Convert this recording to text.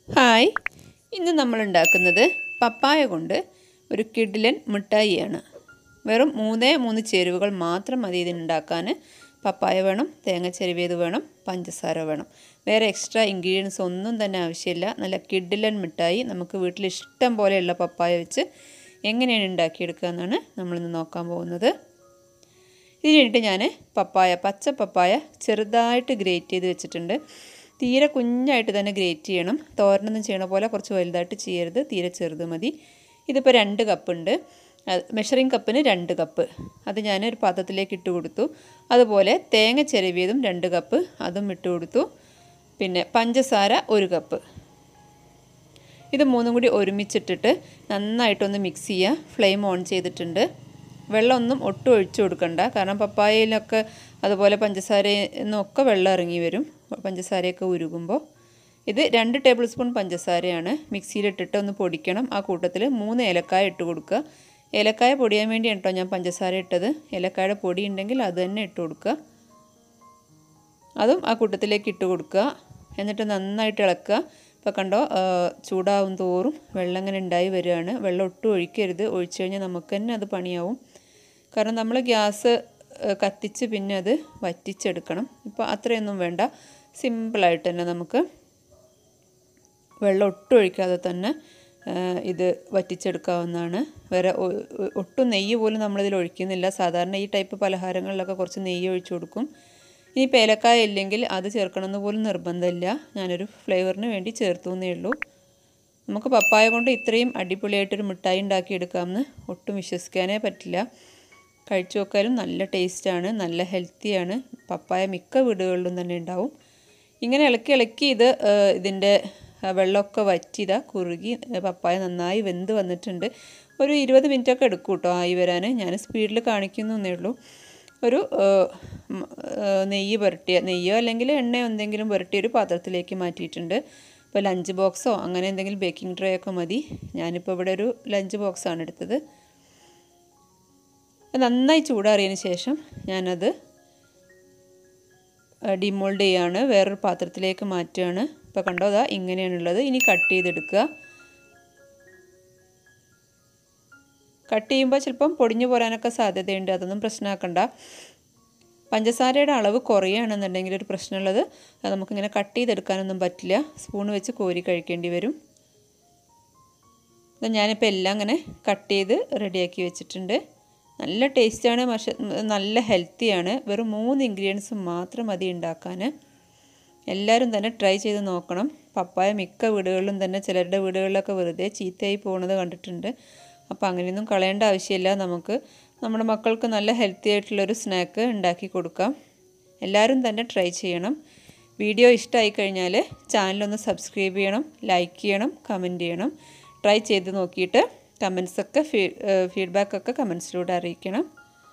hi ഇന്ന് നമ്മൾ ഉണ്ടാക്കുന്നത് പപ്പായ കൊണ്ട് ഒരു കിഡിലൻ മിഠായിയാണ് വെറും മൂന്നേ മൂന്ന് ചേരുവകൾ മാത്രം മതി ഇതിനുണ്ടാക്കാൻ പപ്പായ വേണം തേങ്ങ ചെരുവിയത് വേണം പഞ്ചസാര വേണം വേറെ എക്സ്ട്രാ ഇൻഗ്രീഡിയൻസ് ഒന്നും തന്നെ ആവശ്യമില്ല നല്ല കിഡിലൻ മിഠായി നമുക്ക് വീട്ടിൽ ഇഷ്ടം പോലെയുള്ള പപ്പായ വെച്ച് എങ്ങനെയാണ് ഉണ്ടാക്കിയെടുക്കുക എന്നാണ് നമ്മളിന്ന് നോക്കാൻ പോകുന്നത് ഇതിന് വേണ്ടിയിട്ട് ഞാൻ പപ്പായ പച്ച പപ്പായ ചെറുതായിട്ട് ഗ്രേറ്റ് ചെയ്ത് വെച്ചിട്ടുണ്ട് തീരെ കുഞ്ഞായിട്ട് തന്നെ ഗ്രേറ്റ് ചെയ്യണം തോരനൊന്നും ചെയ്യണ പോലെ കുറച്ച് വലുതായിട്ട് ചെയ്യരുത് തീരെ ചെറുത് മതി ഇതിപ്പോൾ രണ്ട് കപ്പുണ്ട് മെഷറിംഗ് കപ്പിന് രണ്ട് കപ്പ് അത് ഞാൻ ഒരു പാത്രത്തിലേക്ക് ഇട്ട് കൊടുത്തു അതുപോലെ തേങ്ങ ചിരവിയതും രണ്ട് കപ്പ് അതും ഇട്ട് കൊടുത്തു പിന്നെ പഞ്ചസാര ഒരു കപ്പ് ഇത് മൂന്നും കൂടി ഒരുമിച്ചിട്ടിട്ട് നന്നായിട്ടൊന്ന് മിക്സ് ചെയ്യുക ഫ്ലെയിം ഓൺ ചെയ്തിട്ടുണ്ട് വെള്ളമൊന്നും ഒട്ടും ഒഴിച്ചു കൊടുക്കണ്ട കാരണം പപ്പായയിലൊക്കെ അതുപോലെ പഞ്ചസാരയിൽ നിന്നൊക്കെ വെള്ളം ഇറങ്ങി വരും പഞ്ചസാരയൊക്കെ ഉരുകുമ്പോൾ ഇത് രണ്ട് ടേബിൾ സ്പൂൺ പഞ്ചസാരയാണ് മിക്സിയിലിട്ടിട്ട് ഒന്ന് പൊടിക്കണം ആ കൂട്ടത്തിൽ മൂന്ന് ഏലക്കായ ഇട്ട് കൊടുക്കുക ഏലക്കായ പൊടിയാൻ വേണ്ടിയാണ് കേട്ടോ ഞാൻ പഞ്ചസാര ഇട്ടത് ഏലക്കായുടെ പൊടി ഉണ്ടെങ്കിൽ അത് തന്നെ ഇട്ട് കൊടുക്കുക അതും ആ കൂട്ടത്തിലേക്ക് ഇട്ട് കൊടുക്കുക എന്നിട്ട് നന്നായിട്ട് ഇളക്കുക ഇപ്പോൾ കണ്ടോ ചൂടാവും തോറും വെള്ളം ഇങ്ങനെ ഉണ്ടായി വരികയാണ് വെള്ളം ഒട്ടും ഒഴിക്കരുത് ഒഴിച്ചു കഴിഞ്ഞാൽ നമുക്ക് തന്നെ അത് പണിയാവും കാരണം നമ്മൾ ഗ്യാസ് കത്തിച്ച് പിന്നെ അത് വറ്റിച്ചെടുക്കണം ഇപ്പോൾ അത്രയൊന്നും വേണ്ട സിമ്പിളായിട്ട് തന്നെ നമുക്ക് വെള്ളം ഒട്ടും ഒഴിക്കാതെ തന്നെ ഇത് വറ്റിച്ചെടുക്കാവുന്നതാണ് വേറെ ഒട്ടും നെയ്യ് പോലും നമ്മളിതിൽ ഒഴിക്കുന്നില്ല സാധാരണ ഈ ടൈപ്പ് പലഹാരങ്ങളിലൊക്കെ കുറച്ച് നെയ്യ് ഒഴിച്ചു കൊടുക്കും ഇനി പേലക്കായ ഇല്ലെങ്കിൽ അത് ചേർക്കണമെന്ന് പോലും നിർബന്ധമില്ല ഞാനൊരു ഫ്ലേവറിന് വേണ്ടി ചേർത്തു എന്നേ ഉള്ളൂ നമുക്ക് പപ്പായ കൊണ്ട് ഇത്രയും അടിപൊളിയായിട്ടൊരു മിഠായി ഉണ്ടാക്കിയെടുക്കാമെന്ന് ഒട്ടും വിശ്വസിക്കാനേ പറ്റില്ല കഴിച്ചു നോക്കാനും നല്ല ടേസ്റ്റാണ് നല്ല ഹെൽത്തിയാണ് പപ്പായ മിക്ക വീടുകളിലും തന്നെ ഉണ്ടാവും ഇങ്ങനെ ഇളക്കി ഇളക്കി ഇത് ഇതിൻ്റെ വെള്ളമൊക്കെ വറ്റിയതാ കുറുകി പപ്പായ നന്നായി വെന്ത് വന്നിട്ടുണ്ട് ഒരു ഇരുപത് മിനിറ്റൊക്കെ എടുക്കും കേട്ടോ ആയി വരാൻ ഞാൻ സ്പീഡിൽ കാണിക്കുന്നു എന്നേ ഉള്ളൂ ഒരു നെയ്യ് പുരട്ടിയ നെയ്യോ അല്ലെങ്കിൽ എണ്ണയോ എന്തെങ്കിലും പുരട്ടിയ ഒരു പാത്രത്തിലേക്ക് മാറ്റിയിട്ടുണ്ട് ഇപ്പോൾ ലഞ്ച് ബോക്സോ അങ്ങനെ എന്തെങ്കിലും ബേക്കിംഗ് ട്രേ ഒക്കെ മതി ഞാനിപ്പോൾ ഇവിടെ ഒരു ലഞ്ച് ബോക്സാണ് എടുത്തത് നന്നായി ചൂടാറിയതിന് ശേഷം ഞാനത് ഡിമോൾഡ് ചെയ്യാണ് വേറൊരു പാത്രത്തിലേക്ക് മാറ്റുകയാണ് ഇപ്പോൾ കണ്ടോ അതാ ഇങ്ങനെയാണുള്ളത് ഇനി കട്ട് ചെയ്തെടുക്കുക കട്ട് ചെയ്യുമ്പോൾ ചിലപ്പം പൊടിഞ്ഞു പോരാനൊക്കെ സാധ്യതയുണ്ട് അതൊന്നും പ്രശ്നമാക്കണ്ട പഞ്ചസാരയുടെ അളവ് കുറയുകയാണെന്നുണ്ടെങ്കിൽ ഒരു പ്രശ്നമുള്ളത് അത് നമുക്കിങ്ങനെ കട്ട് ചെയ്തെടുക്കാനൊന്നും പറ്റില്ല സ്പൂൺ വെച്ച് കോരി കഴിക്കേണ്ടി വരും ഞാനിപ്പോൾ എല്ലാം അങ്ങനെ കട്ട് ചെയ്ത് റെഡിയാക്കി വെച്ചിട്ടുണ്ട് നല്ല ടേസ്റ്റാണ് പക്ഷെ നല്ല ഹെൽത്തിയാണ് വെറും മൂന്ന് ഇൻഗ്രീഡിയൻസ് മാത്രം മതി ഉണ്ടാക്കാൻ എല്ലാവരും തന്നെ ട്രൈ ചെയ്ത് നോക്കണം പപ്പായ മിക്ക വീടുകളിലും തന്നെ ചിലരുടെ വീടുകളിലൊക്കെ വെറുതെ ചീത്തയായി പോകുന്നത് കണ്ടിട്ടുണ്ട് അപ്പോൾ അങ്ങനെയൊന്നും കളയേണ്ട ആവശ്യമില്ല നമുക്ക് നമ്മുടെ മക്കൾക്ക് നല്ല ഹെൽത്തി ആയിട്ടുള്ളൊരു സ്നാക്ക് ഉണ്ടാക്കി കൊടുക്കാം എല്ലാവരും തന്നെ ട്രൈ ചെയ്യണം വീഡിയോ ഇഷ്ടമായി കഴിഞ്ഞാൽ ചാനലൊന്ന് സബ്സ്ക്രൈബ് ചെയ്യണം ലൈക്ക് ചെയ്യണം കമൻറ്റ് ചെയ്യണം ട്രൈ ചെയ്ത് നോക്കിയിട്ട് കമൻസൊക്കെ ഫീ ഫീഡ്ബാക്കൊക്കെ കമൻസിലൂടെ അറിയിക്കണം